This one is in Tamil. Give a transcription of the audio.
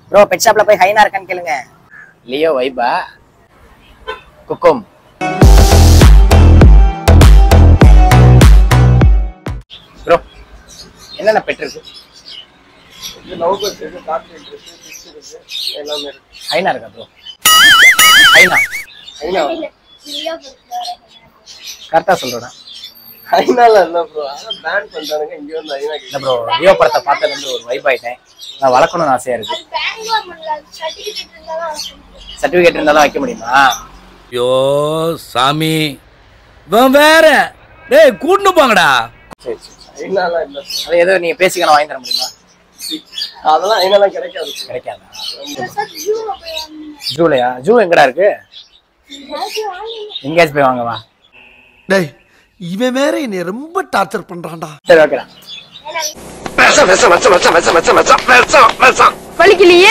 ப்ரோ பெட் ஷாப்ல போய் ஹைனா இருக்கான்னு கேளுங்க லியோ வைபா குக்கும் ப்ரோ என்னென்ன பெட் இருக்கு லவ் பேர்ட்ஸ் இருக்கு கார்பரேட் இருக்கு ஃபிஷ் இருக்கு எல்லாமே இருக்கு ஹைனா இருக்கா ப்ரோ ஹைனா ஐநா கரெக்டா சொல்றேன் ஐநால இல்ல ப்ரோ அதான் பேன் பண்றானுங்க இங்க வந்து ஐநா இல்ல ப்ரோ லியோ படத்தை பார்த்ததுல இருந்து ஒரு வைப் ஆயிட்டேன் நான் வளர்க்கணும்னு ஆசையா இருக்கு சர்டிபிகேட் இருந்தாலும் வைக்க முடியுமா ஐயோ சாமி இவன் வேற டேய் கூட்டு போங்கடா சரி சரி சரி. ஐநால இல்ல அது ஏதோ நீங்க பேசிக்கலாம் வாங்கி தர முடியுமா அதெல்லாம் ஐநாலாம் கிடைக்காது bro. கிடைக்காதா ஜூலையா ஜூ எங்கடா இருக்கு எங்கேயாச்சும் போய் வாங்கவா டேய் இவன் வேற என்னை ரொம்ப டார்ச்சர் பண்றான்டா சரி ஓகேடா வலிக்கலையே